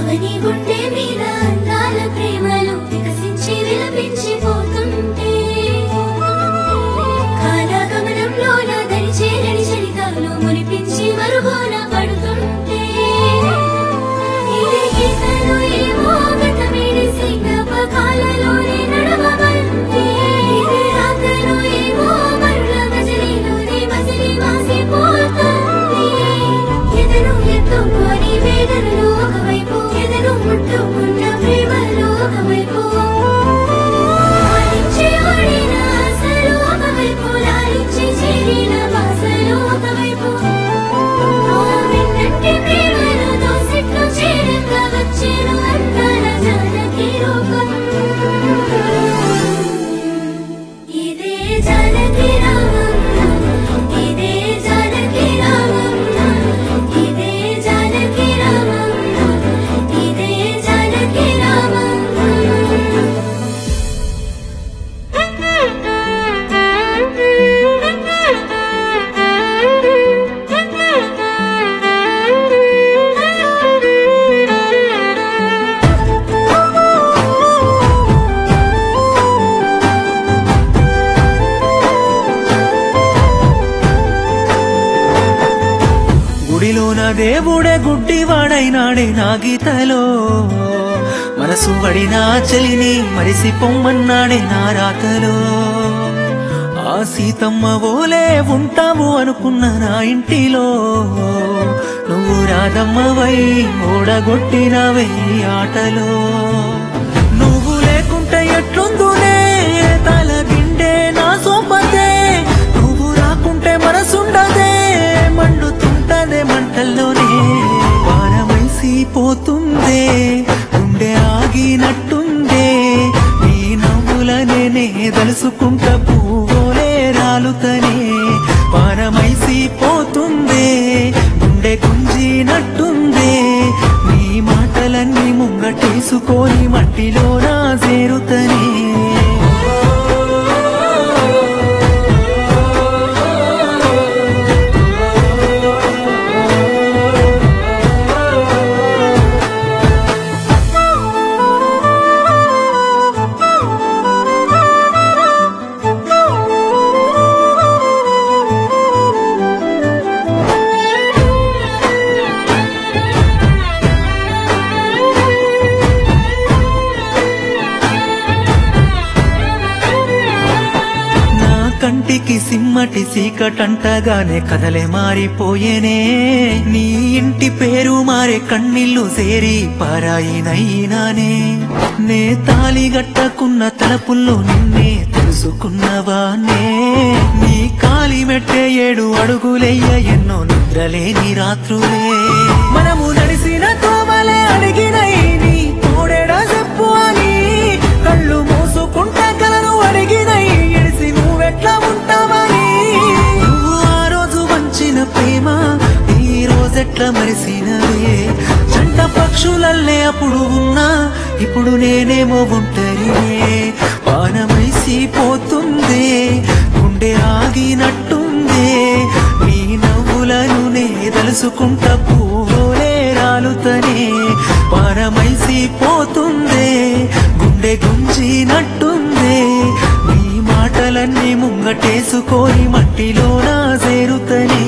అవని గుండె మీద అందాల ప్రేమలు వికసించి విలపించి పోతుంటే కాలగమనంలోన దరిచే నడి చరితాలు మునిపించి మరుగోన పడుతుంటే ఇదే గీతలు ఏమో గతమిడిసి జ్ఞాపకాలలోనే నడవమంటే ఇదే రాతలు ఏమో మరుల గజలిలోనే మసిలి మాసిపోతుంది ఎదను ఎత్తుకొని వేదనలు ఒకవైపు ఎదను ముట్టుకున్న ప్రేమలు ఒకవైపు లాలించి ఓడిన ఆశలు ఒకవైపు లాలించి చేరిన బాసలు ఒకవైపు ఆ వెన్నంటి ప్రేమలు దోసిట్లు చేరంగా వచ్చేను అందాల జానకి రూపం ఇదే జానకి రామం ఇదే జానకి రామం ఇదే జానకి రామం ఇదే జానకి రామం గుడిలోన దేవుడే గుడ్డివాడైనాడే నా గీతలో మనసు వడినా చలిని మరిసి పొమ్మన్నాడే నా రాతలో ఆ సీతమ్మ ఓలే ఉంటాము అనుకున్న నా ఇంటిలో నువ్వు రాధమ్మవై ఓడగొట్టినవే ఈ ఆటలో నువ్వు లేకుంటే ఎట్లుందునే తలగిండే నా సోపతే నువ్వు రాకుంటే మనసుండదే మండుతుంటదే మంటల్లోనే వానమైసి పోతుందే గుండె ఆగినట్టుందే నీ నవ్వులనే నే దలుసుకుంట పువ్వులే రాలుతనే వానమైసి పోతుందే గుండె గుంజినట్టుందే నీ మాటలన్నీ ముంగటేసుకొని మట్టిలోనా చేరుతనే నా కంటికి సిమ్మటి సీకటంటగానే కదలే మారిపోయేనే నీ ఇంటి పేరు మారే కన్నీళ్లు సేరి పారాయినైనానే నే తాలి గట్టకున్న తలపుల్లో నిన్నే తెలుసుకున్నవానే నీ కాలి మెట్టే ఏడు అడుగులెయ్య ఎన్నో నిద్రలేని రాత్రులే మనము నడిసిన తోమలే అడిగినై నీ తోడేడా చెప్పు అని కళ్ళు మూసుకుంటే కలను అడిగినై ఎడిసి నువ్వెట్లా ఉంటావని నువ్వు ఆ రోజు వంచిన ప్రేమ ఈ రోజెట్లా మరిసినవే జంట పక్షులల్లే అప్పుడు ఉన్నా ఇప్పుడు నేనేమో ఒంటరినే పానమైసి పోతుందే గుండె ఆగినట్టుందే నీ నవ్వులను నే తలుసుకుంట పువ్వులే రాలుతనే పానమైసి పోతుందే గుండె గుంజినట్టుందే నీ మాటలన్నీ ముంగటేసుకొని మట్టిలోనా చేరుతనే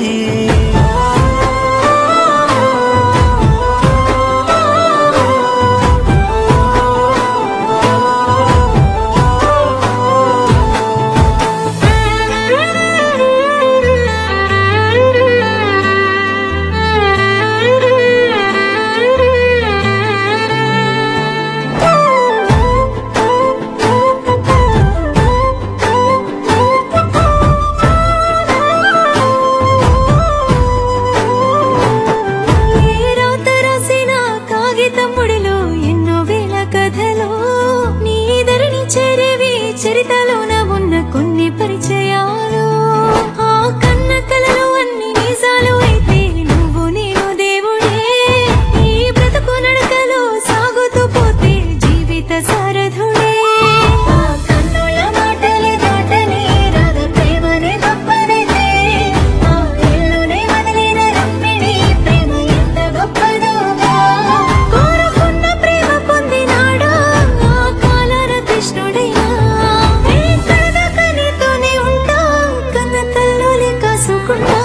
అనుకున్నా